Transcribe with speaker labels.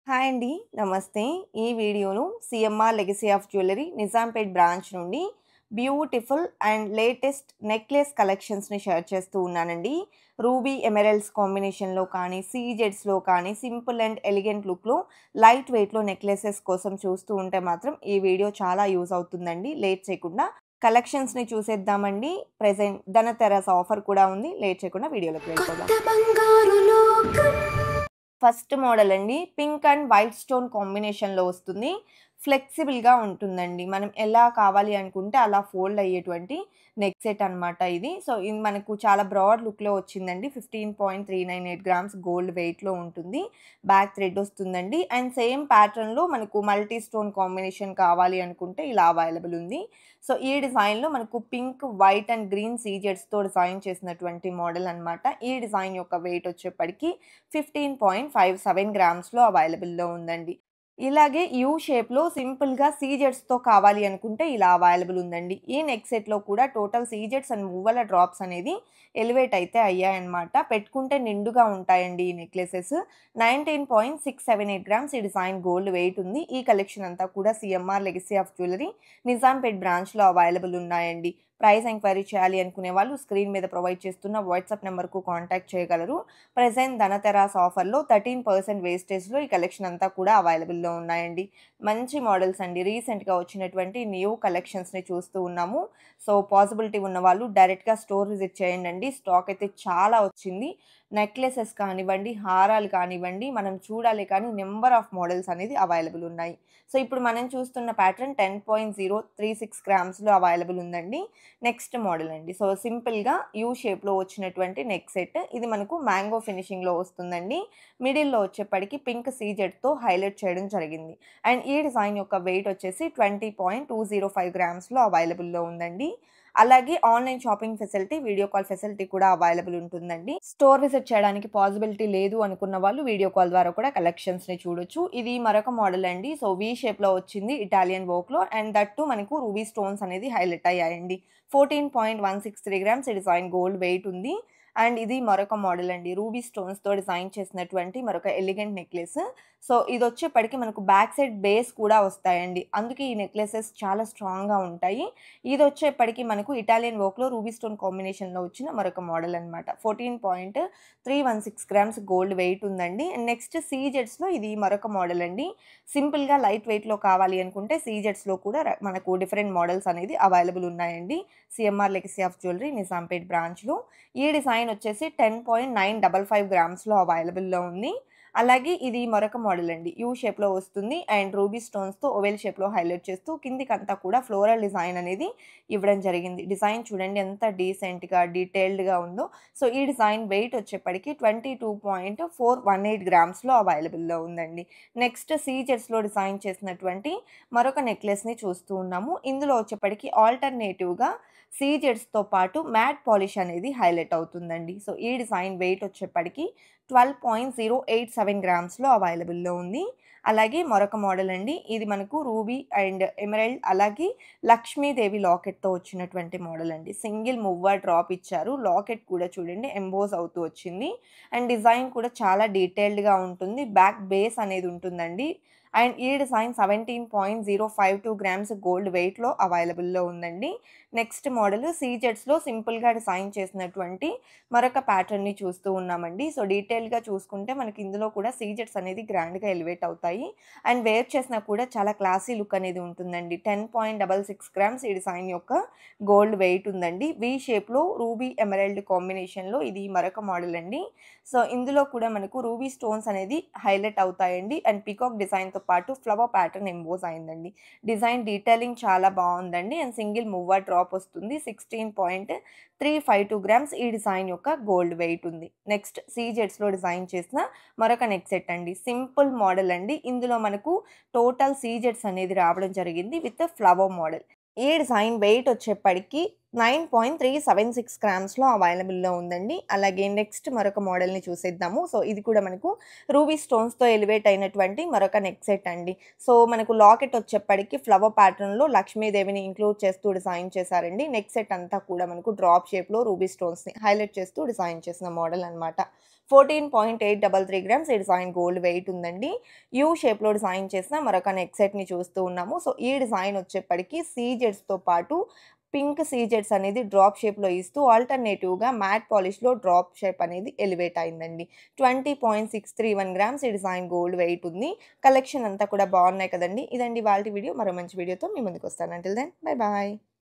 Speaker 1: Hi అండి. నమస్తే. ఈ వీడియోను CMR legacy of jewellery Nizampet branch నుండి బ్యూటిఫుల్ అండ్ లేటెస్ట్ నెక్లెస్ కలెక్షన్స్‌ని షేర్ చేస్తూ ఉన్నానండి. రూబీ ఎమెరల్డ్స్ కాంబినేషన్‌లో కానీ, సీజెడ్స్‌లో కానీ సింపుల్ అండ్ ఎలిగెంట్ లుక్‌లో లైట్ వెయిట్‌లో నెక్లెసెస్ కోసం చూస్తూ ఉంటే మాత్రం ఈ వీడియో చాలా యూజ్ అవుతుందండి. లేట్ చేయకుండా కలెక్షన్స్‌ని చూసేద్దామండి. ప్రెజెంట్ ధనతెరస్ ఆఫర్ కూడా ఉంది. లేట్ చేయకుండా వీడియోలోకి వెళ్ళిపోదాం.
Speaker 2: కొత్త బంగారు లోకం
Speaker 1: ఫస్ట్ మోడల్ అండి. పింక్ అండ్ వైట్ స్టోన్ కాంబినేషన్‌లో వస్తుంది. ఫ్లెక్సిబుల్‌గా ఉంటుందండి. మనం ఎలా కావాలి అనుకుంటే అలా ఫోల్డ్ అయ్యేటువంటి నెక్ సెట్ అనమాట ఇది. సో, ఇది మనకు చాలా బ్రాడ్ లుక్‌లో వచ్చిందండి. 15.398 గ్రామ్స్ గోల్డ్ వెయిట్‌లో ఉంటుంది. బ్యాక్ థ్రెడ్ వస్తుందండి. అండ్ సేమ్ ప్యాటర్న్‌లో మనకు మల్టీ స్టోన్ కాంబినేషన్ కావాలి అనుకుంటే ఇలా అవైలబుల్ ఉంది. సో, ఈ డిజైన్‌లో మనకు పింక్, వైట్ అండ్ గ్రీన్ సీజెడ్స్‌తో డిజైన్ చేసినటువంటి మోడల్ అనమాట. ఈ డిజైన్ యొక్క వెయిట్ వచ్చేప్పటికి 15.57 గ్రామ్స్‌లో అవైలబుల్‌లో ఉందండి. ఇలాగే యూ షేప్‌లో సింపుల్‌గా సీజెడ్స్‌తో కావాలి అనుకుంటే ఇలా అవైలబుల్ ఉందండి. ఈ నెక్ సెట్‌లో కూడా టోటల్ సీజెడ్స్ అండ్ మువ్వల డ్రాప్స్ అనేది ఎలివేట్ అయితే అయ్యాయన్నమాట. పెట్టుకుంటే నిండుగా ఉంటాయండి ఈ నెక్లెసెస్. 19.678 గ్రామ్స్ ఈ డిజైన్ గోల్డ్ వెయిట్ ఉంది. ఈ కలెక్షన్ అంతా కూడా CMR legacy of jewellery Nizampet బ్రాంచ్‌లో అవైలబుల్ ఉన్నాయండి. ప్రైస్ ఎంక్వైరీ చేయాలి అనుకునే వాళ్ళు స్క్రీన్ మీద ప్రొవైడ్ చేస్తున్న వాట్సాప్ నెంబర్‌కు కాంటాక్ట్ చేయగలరు. ప్రెజెంట్ ధనతెరస్ ఆఫర్‌లో 13% వేస్టేజ్‌లో ఈ కలెక్షన్ అంతా కూడా అవైలబుల్‌లో ఉన్నాయండి. మంచి మోడల్స్ అండి. రీసెంట్‌గా వచ్చినటువంటి న్యూ కలెక్షన్స్‌ని చూస్తూ ఉన్నాము. సో, పాసిబిలిటీ ఉన్నవాళ్ళు డైరెక్ట్‌గా స్టోర్ విజిట్ చేయండండి. స్టాక్ అయితే చాలా వచ్చింది. నెక్లెసెస్ కానివ్వండి, హారాలు కానివ్వండి, మనం చూడాలి కానీ నంబర్ ఆఫ్ మోడల్స్ అనేది అవైలబుల్ ఉన్నాయి. సో, ఇప్పుడు మనం చూస్తున్న ప్యాటర్న్ 10.036 గ్రామ్స్‌లో అవైలబుల్ ఉందండి. నెక్స్ట్ మోడల్ అండి. సో, సింపుల్‌గా యూ షేప్‌లో వచ్చినటువంటి నెక్ సెట్. ఇది మనకు మ్యాంగో ఫినిషింగ్‌లో వస్తుందండి. మిడిల్‌లో వచ్చేప్పటికి పింక్ సీజెడ్‌తో హైలైట్ చేయడం జరిగింది. అండ్ ఈ డిజైన్ యొక్క వెయిట్ వచ్చేసి 20.205 గ్రామ్స్‌లో అవైలబుల్‌లో ఉందండి. అలాగే online shopping facility, video call facility కూడా అవైలబుల్ ఉంటుందండి. స్టోర్ విజిట్ చేయడానికి పాసిబిలిటీ లేదు అనుకున్న వాళ్ళు వీడియో కాల్ ద్వారా కూడా కలెక్షన్స్‌ని చూడొచ్చు. ఇది మరొక మోడల్ అండి. సో, వి షేప్‌లో వచ్చింది ఇటాలియన్ వర్క్‌లో అండ్ దట్ టూ మనకు రూబీ స్టోన్స్ అనేది హైలైట్ అయ్యాయండి. 14.163 గ్రామ్స్ ఈ డిజైన్ గోల్డ్ వెయిట్ ఉంది. అండ్ ఇది మరొక మోడల్ అండి. రూబీ స్టోన్స్‌తో డిజైన్ చేసినటువంటి మరొక ఎలిగెంట్ నెక్లెస్. సో, ఇదొచ్చేప్పటికి మనకు బ్యాక్ సైడ్ బేస్ కూడా వస్తాయండి. అందుకే ఈ నెక్లెసెస్ చాలా స్ట్రాంగ్‌గా ఉంటాయి. ఇదొచ్చేప్పటికి మనకు ఇటాలియన్ వర్క్‌లో రూబీ స్టోన్ కాంబినేషన్‌లో వచ్చిన మరొక మోడల్ అనమాట. 14.316 గ్రామ్స్ గోల్డ్ వెయిట్ ఉందండి. అండ్ నెక్స్ట్ సీజెడ్స్‌లో ఇది మరొక మోడల్ అండి. సింపుల్‌గా లైట్ వెయిట్‌లో కావాలి అనుకుంటే సీజెడ్స్‌లో కూడా ర మనకు డిఫరెంట్ మోడల్స్ అనేది అవైలబుల్ ఉన్నాయండి. CMR legacy of jewellery Nizampet బ్రాంచ్‌లో. ఈ డిజైన్ వచ్చేసి 10.955 గ్రామ్స్‌లో అవైలబుల్‌లో ఉంది. అలాగే ఇది మరొక మోడల్ అండి. యూ షేప్‌లో వస్తుంది అండ్ రూబీ స్టోన్స్‌తో ఓవెల్ షేప్‌లో హైలైట్ చేస్తూ కిందికంతా కూడా ఫ్లోరల్ డిజైన్ అనేది ఇవ్వడం జరిగింది. డిజైన్ చూడండి ఎంత డీసెంట్‌గా, డీటెయిల్డ్‌గా ఉందో. సో, ఈ డిజైన్ వెయిట్ వచ్చేప్పటికి 22.418 గ్రామ్స్‌లో అవైలబుల్‌లో ఉందండి. నెక్స్ట్ సీజెడ్స్‌లో డిజైన్ చేసినటువంటి మరొక నెక్లెస్‌ని చూస్తూ ఉన్నాము. ఇందులో వచ్చేప్పటికి ఆల్టర్‌నేటివ్‌గా సీజెడ్స్‌తో పాటు మ్యాట్ పాలిష్ అనేది హైలైట్ అవుతుందండి. సో, ఈ డిజైన్ వెయిట్ వచ్చేప్పటికి 12.087 గ్రామ్స్‌లో అవైలబుల్‌లో ఉంది. అలాగే మరొక మోడల్ అండి. ఇది మనకు రూబీ అండ్ ఎమరల్డ్ అలాగే లక్ష్మీదేవి లాకెట్‌తో వచ్చినటువంటి మోడల్ అండి. సింగిల్ మువ్వ డ్రాప్ ఇచ్చారు. లాకెట్ కూడా చూడండి ఎంబోస్ అవుతూ వచ్చింది. అండ్ డిజైన్ కూడా చాలా డీటెయిల్డ్‌గా ఉంటుంది. బ్యాక్ బేస్ అనేది ఉంటుందండి. అండ్ ఈ డిజైన్ 17.052 గ్రామ్స్ గోల్డ్ వెయిట్‌లో అవైలబుల్‌లో ఉందండి. నెక్స్ట్ మోడల్ సీజెడ్స్‌లో సింపుల్‌గా డిజైన్ చేసినటువంటి మరొక ప్యాటర్న్‌ని చూస్తూ ఉన్నామండి. సో, డీటెయిల్డ్‌గా చూసుకుంటే మనకి ఇందులో కూడా సీజెడ్స్ అనేది గ్రాండ్‌గా ఎలివేట్ అవుతాయి. అండ్ వేర్ చేసినా కూడా చాలా క్లాసీ లుక్ అనేది ఉంటుందండి. 10.66 గ్రామ్స్ ఈ డిజైన్ యొక్క గోల్డ్ వెయిట్ ఉందండి. వి షేప్‌లో రూబీ ఎమరల్డ్ కాంబినేషన్‌లో ఇది మరొక మోడల్ అండి. సో, ఇందులో కూడా మనకు రూబీ స్టోన్స్ అనేది హైలైట్ అవుతాయండి. అండ్ పీకాక్ డిజైన్‌తో పాటు ఫ్లవర్ ప్యాటర్న్ ఎంబోస్ అయిందండి. డిజైన్ డీటెయిలింగ్ చాలా బావుందండి. అండ్ సింగిల్ మువ్వ డ్రాప్ వస్తుంది. 16.352 గ్రామ్స్ ఈ డిజైన్ యొక్క గోల్డ్ వెయిట్ ఉంది. నెక్స్ట్ సీజెడ్స్‌లో డిజైన్ చేసిన మరొక నెక్ సెట్ అండి. సింపుల్ మోడల్ అండి. ఇందులో మనకు టోటల్ సీజెడ్స్ అనేది రావడం జరిగింది విత్ ఫ్లవర్ మోడల్. ఈ డిజైన్ వెయిట్ వచ్చేప్పటికి 9.376 గ్రామ్స్‌లో అవైలబుల్‌లో ఉందండి. అలాగే నెక్స్ట్ మరొక మోడల్‌ని చూసేద్దాము. సో, ఇది కూడా మనకు రూబీ స్టోన్స్‌తో ఎలివేట్ అయినటువంటి మరొక నెక్ సెట్ అండి. సో, మనకు లాకెట్ వచ్చేప్పటికి ఫ్లవర్ ప్యాటర్న్‌లో లక్ష్మీదేవిని ఇంక్లూడ్ చేస్తూ డిజైన్ చేశారండి. నెక్ సెట్ అంతా కూడా మనకు డ్రాప్ షేప్‌లో రూబీ స్టోన్స్‌ని హైలైట్ చేస్తూ డిజైన్ చేసిన మోడల్ అనమాట. Fourteen point eight double three grams ఈ డిజైన్ గోల్డ్ వెయిట్ ఉందండి యూ షేప్లో డిజైన్ చేసిన మరొక నెక్ సెట్ని చూస్తూ ఉన్నాము సో ఈ డిజైన్ వచ్చేప్పటికి సీజెడ్స్తో పాటు పింక్ సీజెడ్స్ అనేది డ్రాప్ షేప్లో ఇస్తూ ఆల్టర్నేటివ్గా మ్యాట్ పాలిష్లో డ్రాప్ షేప్ అనేది ఎలివేట్ అయిందండి twenty point six three one grams ఈ డిజైన్ గోల్డ్ వెయిట్ ఉంది కలెక్షన్ అంతా కూడా బాగున్నాయి కదండి ఇదండి వాళ్ళ వీడియో మరో మంచి వీడియోతో మీ ముందుకు వస్తాను అంటిల్ దెన్ బై బాయ్